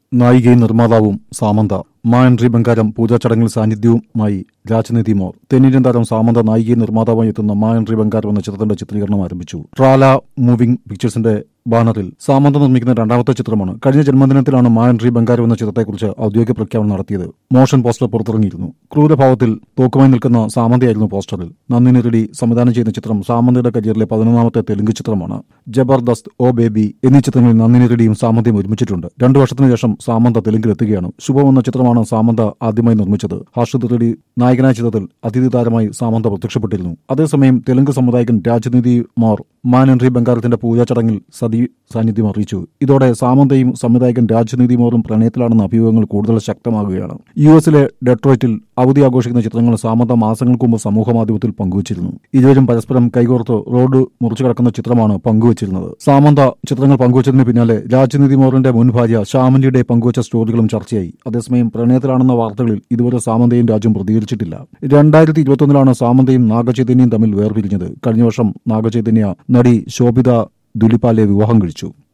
നായികയും നിർമ്മാതാവും സാമന്ത മാൻട്രി ബംഗാരം പൂജാ ചടങ്ങിൽ സാന്നിധ്യവുമായി രാജനിധി മോർ തെന്നിന്ത്യൻ താരം സാമന്ത നായികയും നിർമ്മാതാവായി എത്തുന്ന മാൻട്രി ബംഗാരം എന്ന ചിത്രത്തിന്റെ ചിത്രീകരണം ആരംഭിച്ചു ട്രാല മൂവിംഗ് പിക്ചേഴ്സിന്റെ ബാനറിൽ സാമന്ത നിർമ്മിക്കുന്ന രണ്ടാമത്തെ ചിത്രമാണ് കഴിഞ്ഞ ജന്മദിനത്തിലാണ് മാൻട്രി ബംഗാരം എന്ന ചിത്രത്തെക്കുറിച്ച് ഔദ്യോഗിക പ്രഖ്യാപനം നടത്തിയത് മോഷൻ പോസ്റ്റർ പുറത്തിറങ്ങിയിരുന്നു ക്രൂരഭാവത്തിൽ തോക്കുമായി നിൽക്കുന്ന സാമന്തയായിരുന്നു പോസ്റ്ററിൽ നന്ദിനി റെഡ്ഡി സംവിധാനം ചെയ്യുന്ന ചിത്രം സാമന്തയുടെ കരിയറിലെ പതിനൊന്നാമത്തെ തെലുങ്ക് ചിത്രമാണ് ജബർദസ്ത് ഓ ബേബി എന്നീ ചിത്രങ്ങളിൽ നന്ദിനി റെഡ്ഡിയും സാമന്തയും ഒരുമിച്ചിട്ടുണ്ട് രണ്ടു വർഷത്തിനു ശേഷം സാമന്ത തെലുങ്കിലെത്തുകയാണ് ശുഭം എന്ന ചിത്രമാണ് സാമന്ത ആദ്യമായി നിർമ്മിച്ചത് ഹർഷിത് റെഡ്ഡി നായകനായ ചിത്രത്തിൽ അതിഥി താരമായി സാമന്ത പ്രത്യക്ഷപ്പെട്ടിരുന്നു അതേസമയം തെലുങ്ക് സംവിധായകൻ രാജനിധി മോർ മാൻ എൻട്രി ബംഗാരത്തിന്റെ പൂജാ ചടങ്ങിൽ സതി സാന്നിധ്യം അറിയിച്ചു ഇതോടെ സാമന്തയും സംവിധായകൻ രാജനിധി മോറും പ്രണയത്തിലാണെന്ന അഭിയോഗങ്ങൾ കൂടുതൽ ശക്തമാകുകയാണ് യു എസിലെ ഡെട്രോയിറ്റിൽ അവധി ആഘോഷിക്കുന്ന ചിത്രങ്ങൾ സാമന്ത മാസങ്ങൾക്ക് മുമ്പ് സമൂഹമാധ്യമത്തിൽ പങ്കുവച്ചിരുന്നു ഇരുവരും പരസ്പരം കൈകോർത്ത് റോഡ് മുറിച്ചു കിടക്കുന്ന ചിത്രമാണ് പങ്കുവച്ചിരുന്നത് സാമന്ത ചിത്രങ്ങൾ പങ്കുവച്ചതിന് പിന്നാലെ രാജനിധി മോറിന്റെ മുൻ ഭാര്യ ശ്യാമന്റിയുടെ പങ്കുവച്ച സ്റ്റോറികളും ചർച്ചയായി അതേസമയം പ്രണയത്തിലാണെന്ന വാർത്തകളിൽ ഇതുവരെ സാമന്തയും രാജ്യം പ്രതികരിച്ചിട്ടില്ല രണ്ടായിരത്തി ഇരുപത്തൊന്നിലാണ് സാമന്തയും നാഗചൈതന്യയും തമ്മിൽ വേർപിരിഞ്ഞത് കഴിഞ്ഞ വർഷം നാഗചൈതന്യ നടി ശോഭിത ദുലിപാലെ വിവാഹം കഴിച്ചു